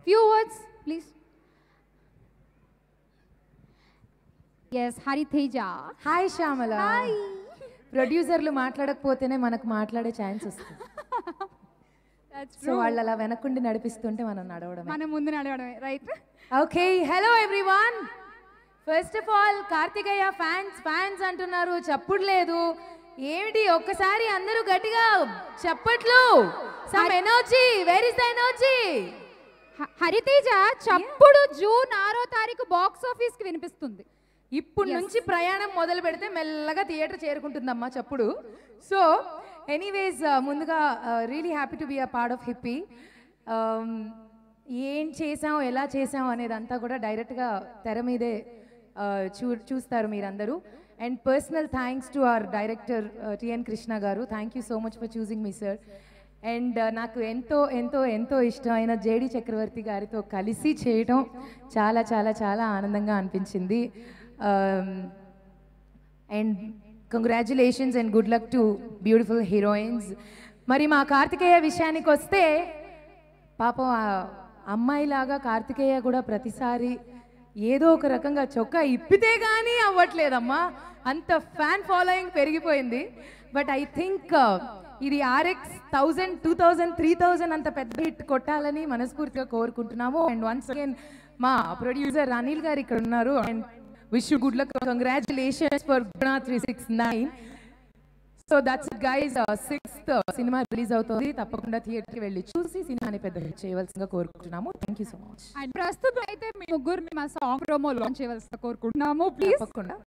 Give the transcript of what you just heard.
few words please S Hari Teja hi Shyamala ప్రొడ్యూసర్లు మాట్లాడకపోతేనే మనకు మాట్లాడే ఛాన్స్ వస్తుంది సో వాళ్ళు అలా వెనకుండి నడిపిస్తుంటే మనం నడవడమే మనం ముందు నడవడమే right okay hello everyone first of all Karthikeya fans fans అంటున్నారు చప్పుడు లేదు ఏమిటి ఒక్కసారి అందరూ గట్టిగా చప్పట్లు some energy where is the energy Hariteja చప్పుడు జూన్ ఆరో తారీఖు బాక్స్ ఆఫీస్ కి వినిపిస్తుంది ఇప్పుడు నుంచి ప్రయాణం మొదలు పెడితే మెల్లగా థియేటర్ చేరుకుంటుందమ్మా చప్పుడు సో ఎనీవేస్ ముందుగా really happy to be a part of Hippi ఏం చేసాం ఎలా చేసాం అనేదంతా కూడా డైరెక్ట్గా తెర మీదే uh, చూ చూస్తారు మీరందరూ and personal thanks to our director T N Krishna garu thank you so much for choosing me sir and నాకు ఎంతో ఎంతో ఎంతో ఇష్టమైన జేడి చక్రవర్తి గారితో కలిసి చేయడం చాలా చాలా చాలా ఆనందంగా అనిపించింది and congratulations and good luck to beautiful heroines మరి మా కార్తికేయ విషయానికి వస్తే పాపం ఆ అమ్మాయిలాగా కార్తికేయ కూడా ప్రతిసారి ఏదో ఒక రకంగా చొక్కా ఇప్పితే కానీ అవ్వట్లేదమ్మా అంత ఫ్యాన్ ఫాలోయింగ్ పెరిగిపోయింది బట్ ఐ థింక్ ఇది R X thousand two thousand three thousand అంత పెద్ద హిట్ కొట్టాలని మనస్ఫూర్తిగా కోరుకుంటున్నాము అండ్ వన్స్ అగైన్ మా ప్రొడ్యూసర్ అనిల్ గారు ఇక్కడ ఉన్నారు and wish good luck congratulations for Guna three six nine so that's guys sixth సినిమా రిలీజ్ అవుతుంది తప్పకుండా థియేటర్కి వెళ్ళి చూసి సినిమాని పెద్ద hit చేయవలసిందిగా కోరుకుంటున్నాము thank you so much and ప్రస్తుతం అయితే మీ ముగ్గురు మా సాంగ్ ప్రోమో లాంచ్ చేయవలసిన కోరుకుంటున్నాము ప్లీజ్ తప్పకుండా